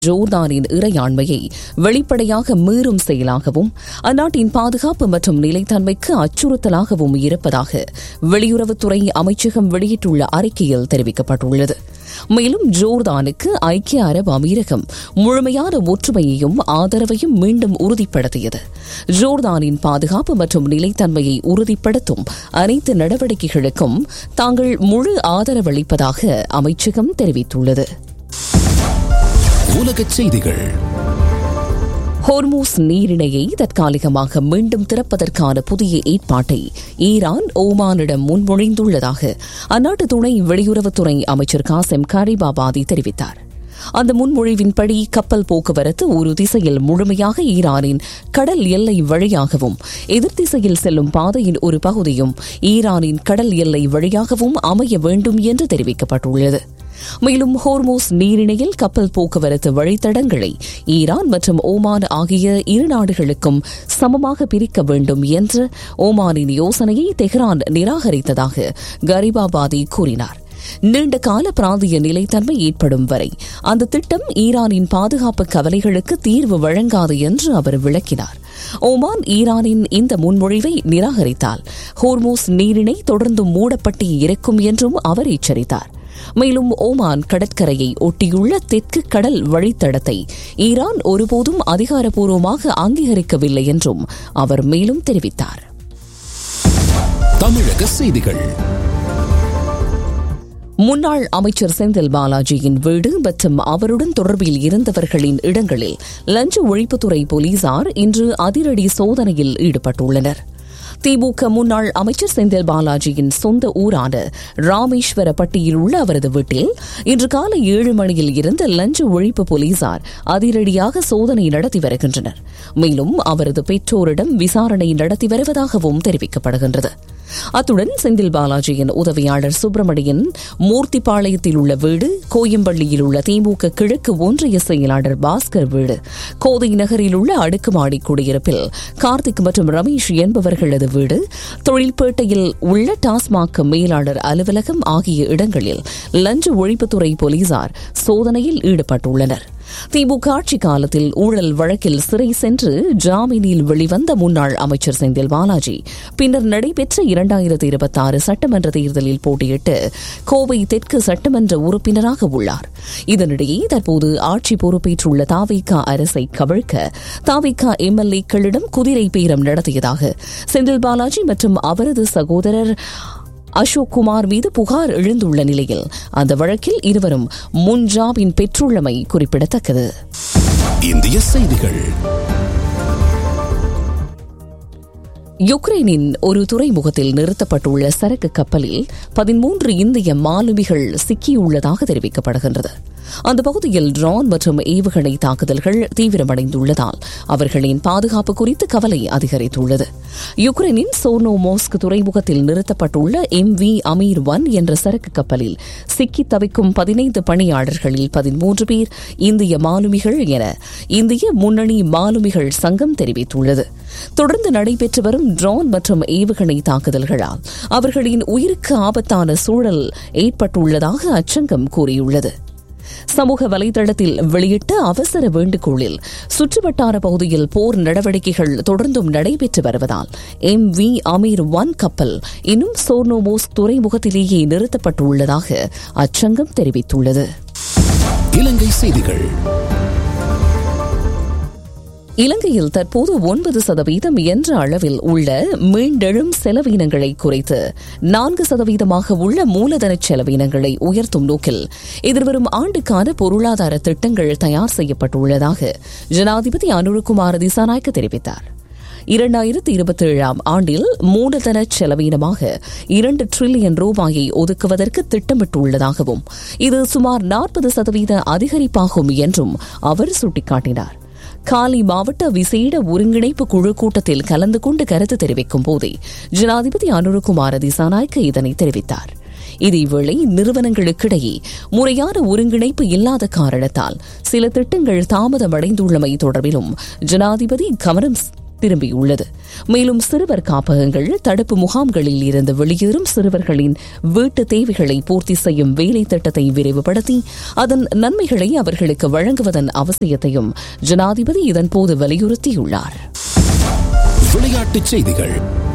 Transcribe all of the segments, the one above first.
ஜோர்தானின் இறையாண்மையை வெளிப்படையாக மீறும் செயலாகவும் அந்நாட்டின் பாதுகாப்பு மற்றும் நிலைத்தன்மைக்கு அச்சுறுத்தலாகவும் இருப்பதாக வெளியுறவுத்துறை அமைச்சகம் வெளியிட்டுள்ள அறிக்கையில் தெரிவிக்கப்பட்டுள்ளது மேலும் ஜோர்தானுக்கு ஐக்கிய அரபு அமீரகம் முழுமையான ஒற்றுமையையும் ஆதரவையும் மீண்டும் உறுதிப்படுத்தியது ஜோர்தானின் பாதுகாப்பு மற்றும் நிலைத்தன்மையை உறுதிப்படுத்தும் அனைத்து நடவடிக்கைகளுக்கும் தாங்கள் முழு ஆதரவளிப்பதாக அமைச்சகம் தெரிவித்துள்ளது உலகச் செய்திகள் ஹோர்மூஸ் நீரிணையை தற்காலிகமாக மீண்டும் திறப்பதற்கான புதிய ஏற்பாட்டை ஈரான் ஓமானிடம் முன்மொழிந்துள்ளதாக அந்நாட்டு துணை வெளியுறவுத்துறை அமைச்சர் காசிம் கரிபாபாதி தெரிவித்தார் அந்த முன்மொழிவின்படி கப்பல் போக்குவரத்து ஒரு திசையில் முழுமையாக ஈரானின் கடல் எல்லை வழியாகவும் எதிர் திசையில் செல்லும் பாதையின் ஒரு பகுதியும் ஈரானின் கடல் எல்லை வழியாகவும் அமைய வேண்டும் என்று தெரிவிக்கப்பட்டுள்ளது மேலும் ஹோர்மோஸ் நீரிணையில் கப்பல் போக்குவரத்து வழித்தடங்களை ஈரான் மற்றும் ஓமான் ஆகிய இரு நாடுகளுக்கும் சமமாக பிரிக்க வேண்டும் என்ற ஓமானின் யோசனையை தெஹ்ரான் நிராகரித்ததாக கரிபாபாதி கூறினார் நீண்ட கால பிராந்திய நிலைத்தன்மை ஏற்படும் வரை அந்த திட்டம் ஈரானின் பாதுகாப்பு கவலைகளுக்கு தீர்வு வழங்காது என்று அவர் விளக்கினார் ஓமான் ஈரானின் இந்த முன்மொழிவை நிராகரித்தால் ஹோர்மோஸ் நீரிணை தொடர்ந்து மூடப்பட்டு இருக்கும் என்றும் அவர் எச்சரித்தார் மேலும் ஓமான் கடற்கரையை ஒட்டியுள்ள தெற்கு கடல் வழித்தடத்தை ஈரான் ஒருபோதும் அதிகாரப்பூர்வமாக அங்கீகரிக்கவில்லை என்றும் அவர் மேலும் தெரிவித்தார் தமிழக செய்திகள் முன்னாள் அமைச்சர் செந்தில் பாலாஜியின் வீடு மற்றும் அவருடன் தொடர்பில் இருந்தவர்களின் இடங்களில் லஞ்ச ஒழிப்புத்துறை போலீசார் இன்று அதிரடி சோதனையில் ஈடுபட்டுள்ளனர் திமுக முன்னாள் அமைச்சர் செந்தில் பாலாஜியின் சொந்த ஊரான ராமேஸ்வரப்பட்டியில் உள்ள அவரது வீட்டில் இன்று காலை ஏழு மணியில் இருந்து லஞ்ச ஒழிப்பு போலீசார் அதிரடியாக சோதனை நடத்தி வருகின்றனர் மேலும் அவரது பெற்றோரிடம் விசாரணை நடத்தி வருவதாகவும் தெரிவிக்கப்படுகின்றது அத்துடன் செந்தில் பாலாஜியின் உதவியாளர் சுப்பிரமணியன் மூர்த்திப்பாளையத்தில் உள்ள வீடு கோயம்பள்ளியில் உள்ள திமுக கிழக்கு ஒன்றிய செயலாளர் பாஸ்கர் வீடு கோதை நகரில் உள்ள அடுக்குமாடி குடியிருப்பில் கார்த்திக் மற்றும் ரமேஷ் என்பவர்களது வீடு தொழில்பேட்டையில் உள்ள டாஸ்மாக் மேலாளர் அலுவலகம் ஆகிய இடங்களில் லஞ்ச ஒழிப்புத்துறை போலீசார் சோதனையில் ஈடுபட்டுள்ளனர் திமுக ஆட்சி காலத்தில் ஊழல் வழக்கில் சிறை சென்று ஜாமீனில் வெளிவந்த முன்னாள் அமைச்சர் செந்தில் பாலாஜி பின்னர் நடைபெற்ற இரண்டாயிரத்தி இருபத்தி ஆறு சட்டமன்ற தேர்தலில் போட்டியிட்டு கோவை தெற்கு சட்டமன்ற உறுப்பினராக உள்ளார் இதனிடையே தற்போது ஆட்சி பொறுப்பேற்றுள்ள தாவிக அரசை கவிழ்க்க தாவிக எம்எல்ஏக்களிடம் குதிரை பேரம் நடத்தியதாக செந்தில் பாலாஜி மற்றும் அவரது சகோதரர் அசோக் குமார் மீது புகார் எழுந்துள்ள நிலையில் அந்த வழக்கில் இருவரும் முன்ஜாமீன் பெற்றுள்ளமை குறிப்பிடத்தக்கது இந்திய செய்திகள் யுக்ரைனின் ஒரு துறைமுகத்தில் நிறுத்தப்பட்டுள்ள சரக்கு கப்பலில் பதிமூன்று இந்திய மாலுமிகள் சிக்கியுள்ளதாக தெரிவிக்கப்படுகின்றது அந்த பகுதியில் ட்ரோன் மற்றும் ஏவுகணை தாக்குதல்கள் தீவிரமடைந்துள்ளதால் அவர்களின் பாதுகாப்பு குறித்து கவலை அதிகரித்துள்ளது யுக்ரைனின் சோனோ மோஸ்க் துறைமுகத்தில் நிறுத்தப்பட்டுள்ள எம் வி அமீர் ஒன் என்ற சரக்கு கப்பலில் சிக்கி தவிக்கும் பதினைந்து பணியாளர்களில் பதிமூன்று பேர் இந்திய மாலுமிகள் என இந்திய முன்னணி மாலுமிகள் சங்கம் தெரிவித்துள்ளது தொடர்ந்து நடைபெற்று வரும் ட்ரோன் மற்றும் ஏவுகணை தாக்குதல்களால் அவர்களின் உயிருக்கு ஆபத்தான சூழல் ஏற்பட்டுள்ளதாக அச்சங்கம் கூறியுள்ளது சமூக வலைதளத்தில் வெளியிட்ட அவசர வேண்டுகோளில் சுற்றுவட்டார பகுதியில் போர் நடவடிக்கைகள் தொடர்ந்தும் நடைபெற்று வருவதால் எம் வி அமீர் ஒன் கப்பல் இன்னும் சோர்னோமோஸ் துறைமுகத்திலேயே நிறுத்தப்பட்டுள்ளதாக அச்சங்கம் தெரிவித்துள்ளது இலங்கை செய்திகள் இலங்கையில் தற்போது ஒன்பது சதவீதம் என்ற அளவில் உள்ள மீண்டெழும் செலவினங்களை குறைத்து நான்கு சதவீதமாக உள்ள மூலதன செலவினங்களை உயர்த்தும் நோக்கில் எதிர்வரும் ஆண்டுக்கான பொருளாதார திட்டங்கள் தயார் செய்யப்பட்டுள்ளதாக ஜனாதிபதி அனுருகுமார் திசாநாயக்க தெரிவித்தார் இரண்டாயிரத்தி இருபத்தி ஏழாம் ஆண்டில் மூலதன செலவீனமாக இரண்டு டிரில்லியன் ரூபாயை ஒதுக்குவதற்கு திட்டமிட்டுள்ளதாகவும் இது சுமார் நாற்பது சதவீத அதிகரிப்பாகும் என்றும் அவர் சுட்டிக்காட்டினார் காலி மாவட்ட விசேட ஒருங்கிணைப்பு குழு கூட்டத்தில் கலந்து கொண்டு கருத்து தெரிவிக்கும் போதே ஜனாதிபதி அனுருகுமார திசாநாயக்க இதனை தெரிவித்தார் இதேவேளை நிறுவனங்களுக்கிடையே முறையான ஒருங்கிணைப்பு இல்லாத காரணத்தால் சில திட்டங்கள் தாமதமடைந்துள்ளமை தொடர்பிலும் ஜனாதிபதி கவனம் திரும்பியுள்ளது மேலும் சிறுவர் காப்பகங்கள் தடுப்பு முகாம்களில் இருந்து வெளியேறும் சிறுவர்களின் வீட்டு தேவைகளை பூர்த்தி செய்யும் வேலை திட்டத்தை விரைவுபடுத்தி அதன் நன்மைகளை அவர்களுக்கு வழங்குவதன் அவசியத்தையும் ஜனாதிபதி இதன்போது வலியுறுத்தியுள்ளார் விளையாட்டுச் செய்திகள்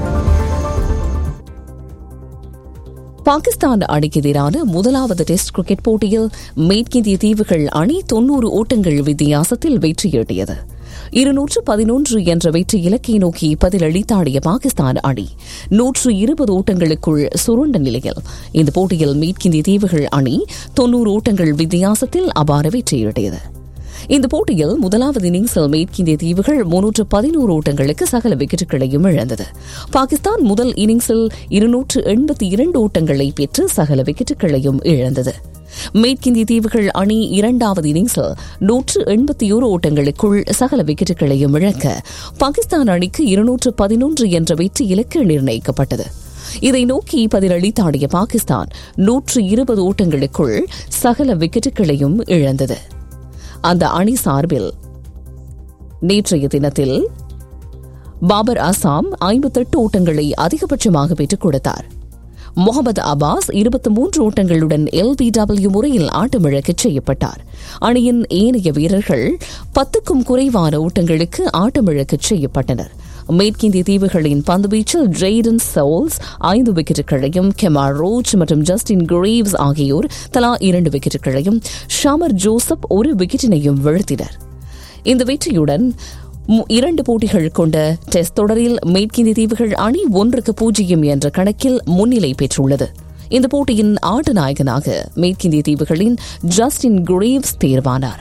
பாகிஸ்தான் அணிக்கு எதிரான முதலாவது டெஸ்ட் கிரிக்கெட் போட்டியில் மேற்கிந்திய தீவுகள் அணி தொன்னூறு ஓட்டங்கள் வித்தியாசத்தில் வெற்றியீட்டியது இருநூற்று பதினொன்று என்ற வெற்றி இலக்கை நோக்கி பதிலளித்தாடிய பாகிஸ்தான் அணி நூற்று இருபது ஓட்டங்களுக்குள் சுருண்ட நிலையில் இந்த போட்டியில் மேற்கிந்திய தீவுகள் அணி தொன்னூறு ஓட்டங்கள் வித்தியாசத்தில் அபார வெற்றியீட்டியது இந்த போட்டியில் முதலாவது இன்னிங்ஸில் மேற்கிந்திய தீவுகள் முன்னூற்று பதினோரு ஓட்டங்களுக்கு சகல விக்கெட்டுகளையும் இழந்தது பாகிஸ்தான் முதல் இன்னிங்ஸில் இருநூற்று எண்பத்தி இரண்டு ஓட்டங்களை பெற்று சகல விக்கெட்டுகளையும் இழந்தது மேற்கிந்திய தீவுகள் அணி இரண்டாவது இன்னிங்ஸில் நூற்று எண்பத்தி ஒரு ஓட்டங்களுக்குள் சகல விக்கெட்டுகளையும் இழக்க பாகிஸ்தான் அணிக்கு இருநூற்று பதினொன்று என்ற வெற்றி இலக்கு நிர்ணயிக்கப்பட்டது இதை நோக்கி பதிலளித்தாடிய பாகிஸ்தான் நூற்று இருபது ஓட்டங்களுக்குள் சகல விக்கெட்டுகளையும் இழந்தது அந்த அணி சார்பில் நேற்றைய தினத்தில் பாபர் அசாம் ஐம்பத்தெட்டு ஓட்டங்களை அதிகபட்சமாக பெற்றுக் கொடுத்தார் முகமது அப்பாஸ் இருபத்தி மூன்று ஓட்டங்களுடன் எல்பிடபிள்யூ முறையில் ஆட்டமிழக்கச் செய்யப்பட்டார் அணியின் ஏனைய வீரர்கள் பத்துக்கும் குறைவான ஓட்டங்களுக்கு ஆட்டமிழக்கச் செய்யப்பட்டனர் மேற்கிந்திய தீவுகளின் பந்துவீச்சில் ஜெய்டன் சவுல்ஸ் ஐந்து விக்கெட்டுகளையும் கெமார் ரோச் மற்றும் ஜஸ்டின் கிரேவ்ஸ் ஆகியோர் தலா இரண்டு விக்கெட்டுகளையும் ஷாமர் ஜோசப் ஒரு விக்கெட்டினையும் வீழ்த்தினர் இந்த வெற்றியுடன் இரண்டு போட்டிகள் கொண்ட டெஸ்ட் தொடரில் மேற்கிந்திய தீவுகள் அணி ஒன்றுக்கு பூஜ்ஜியம் என்ற கணக்கில் முன்னிலை பெற்றுள்ளது இந்த போட்டியின் ஆட்ட நாயகனாக மேற்கிந்திய தீவுகளின் ஜஸ்டின் கிரேவ்ஸ் தேர்வானார்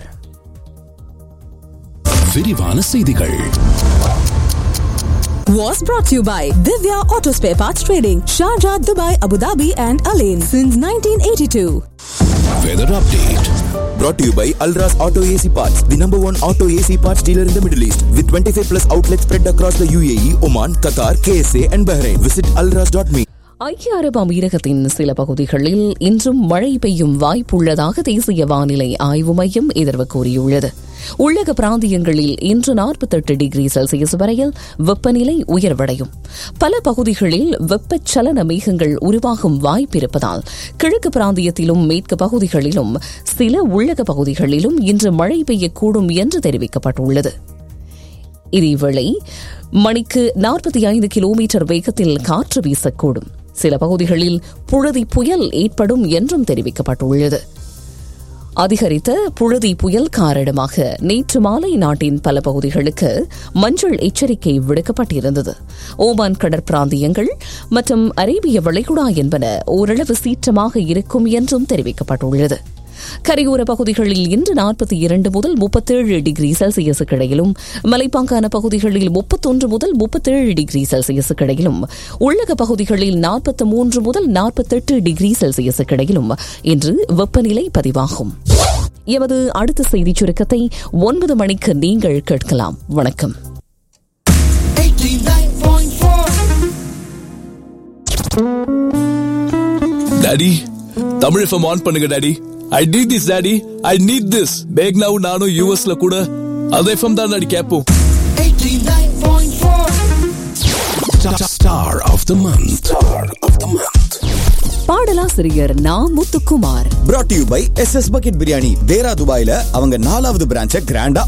விரிவான செய்திகள் was brought to you by Divya Auto Spare Parts Trading, Sharjah, Dubai, Abu Dhabi, and Alain since 1982. Weather update Brought to you by Alras Auto AC Parts, the number one auto AC parts dealer in the Middle East, with 25 plus outlets spread across the UAE, Oman, Qatar, KSA, and Bahrain. Visit alras.me. ஐக்கிய அரபு அமீரகத்தின் சில பகுதிகளில் இன்றும் மழை பெய்யும் வாய்ப்புள்ளதாக தேசிய வானிலை ஆய்வு மையம் எதிர்வு கூறியுள்ளது உள்ளக பிராந்தியங்களில் இன்று நாற்பத்தெட்டு டிகிரி செல்சியஸ் வரையில் வெப்பநிலை உயர்வடையும் பல பகுதிகளில் வெப்பச்சலன மேகங்கள் உருவாகும் வாய்ப்பிருப்பதால் கிழக்கு பிராந்தியத்திலும் மேற்கு பகுதிகளிலும் சில உள்ளக பகுதிகளிலும் இன்று மழை பெய்யக்கூடும் என்று தெரிவிக்கப்பட்டுள்ளது இதேவேளை மணிக்கு நாற்பத்தி ஐந்து கிலோமீட்டர் வேகத்தில் காற்று வீசக்கூடும் சில பகுதிகளில் புழுதி புயல் ஏற்படும் என்றும் தெரிவிக்கப்பட்டுள்ளது அதிகரித்த புழுதி புயல் காரணமாக நேற்று மாலை நாட்டின் பல பகுதிகளுக்கு மஞ்சள் எச்சரிக்கை விடுக்கப்பட்டிருந்தது ஓமான் கடற்பிராந்தியங்கள் மற்றும் அரேபிய வளைகுடா என்பன ஓரளவு சீற்றமாக இருக்கும் என்றும் தெரிவிக்கப்பட்டுள்ளது கரையோர பகுதிகளில் இன்று நாற்பத்தி இரண்டு முதல் முப்பத்தேழு டிகிரி செல்சியஸுக்கு இடையிலும் மலைப்பாங்கான பகுதிகளில் முப்பத்தொன்று முதல் முப்பத்தேழு டிகிரி செல்சியஸுக்கு இடையிலும் உள்ளக பகுதிகளில் நாற்பத்தி மூன்று முதல் நாற்பத்தெட்டு டிகிரி செல்சியஸுக்கு இடையிலும் இன்று வெப்பநிலை பதிவாகும் எமது அடுத்த செய்திச் சுருக்கத்தை ஒன்பது மணிக்கு நீங்கள் கேட்கலாம் வணக்கம் டாடி தமிழ் எஃப்எம் ஆன் பண்ணுங்க daddy I need this daddy I need this பேக்னாவும் நானும் யூஎஸ்ல கூட அந்த எஃப்எம் தான் டாடி கேட்போம் Star of the month. Star of the month. பாடலாசிரியர் நா Muthukumar Brought to you by SS Bucket Biryani, தேரா துபாயில அவங்க நாலாவது பிரான்ச்சை கிராண்டா